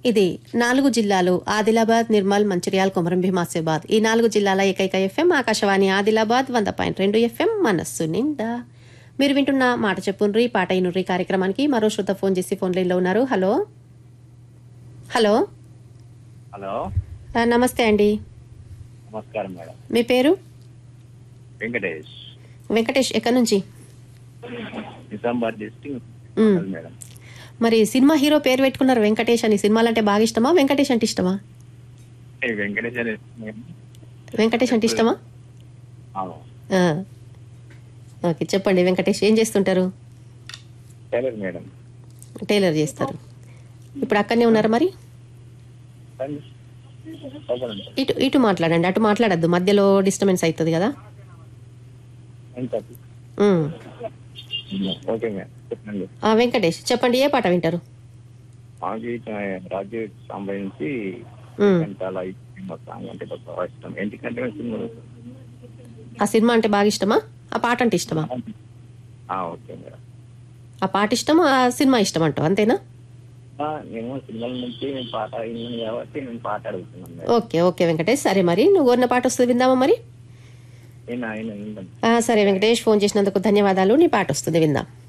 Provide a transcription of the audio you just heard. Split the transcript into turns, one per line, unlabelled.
ఇది నాలుగు జిల్లాలు ఆదిలాబాద్ నిర్మల్ మంచిర్యాల్ కుమరం భీమాసిబాద్ ఈ నాలుగు జిల్లాల ఏకైక ఎఫ్ఎం ఆకాశవాణి ఆదిలాబాద్ వంద పాయింట్ రెండు ఎఫ్ఎం మనస్సు నిండా మీరు వింటున్న మాట చెప్పుండ్రి పాట ఇనుర్రి కార్యక్రమానికి మరో శ్రోత ఫోన్ చేసి ఫోన్ లైన్లో ఉన్నారు హలో హలో
హలో
ఆ, నమస్తే అండి
నమస్కారం మేడం
మీ పేరు
వెంకటేష్
వెంకటేష్ ఎక్కడి నుంచి
నిజామాబాద్ డిస్ట్రిక్ట్
మ్.
మేడం
మరి సినిమా హీరో పేరు పెట్టుకున్నారు వెంకటేష్ అని సినిమాలు అంటే బాగా ఇష్టమా వెంకటేష్ అంటే ఇష్టమా
ఏ వెంకటేష్ అని
వెంకటేష్ అంటే ఇష్టమా
అవును.
ఆ. ఓకే చెప్పండి వెంకటేష్ ఏం చేస్తుంటారు
టైలర్ మేడం
టైలర్ చేస్తారు ఇప్పుడు అక్కడనే ఉన్నారా మరి
రండి. ఓపెన్ ఉంది.
ఇటు ఇటు మాట్లాడండి అటు మాట్లాడద్దు మధ్యలో డిస్టర్బెన్స్ అవుతుంది కదా
ఎంత?
ఉమ్.
ఓకే మేడం చెప్పండి
ఆ, వెంకటేష్ చెప్పండి ఏ పాట వింటారు
మాకు రాజు సంబంధించి
ఉమ్.
చాలా ఇష్టం సాంగ్ అంటే బాగా ఇష్టం ఎందుకంటే సినిమా
ఆ సినిమా అంటే బాగా ఇష్టమా ఆ పాట అంటే ఇష్టమా
ఆ, ఓకే మేడం
ఆ పాట ఇష్టమా ఆ సినిమా ఇష్టం అంటావు అంతేనా
ఆ, నేను సినిమాల నుంచి నేను పాట విన్నాను కాబట్టి నేను పాట అడుగుతున్నాను మేడం
ఓకే ఓకే వెంకటేష్ సరే మరి నువ్వు కోరిన పాట వస్తుంది విందామా మరి
నేను ఆయన విన్నాను
ఆ, సరే వెంకటేష్ ఫోన్ చేసినందుకు ధన్యవాదాలు నీ పాట వస్తుంది విందాం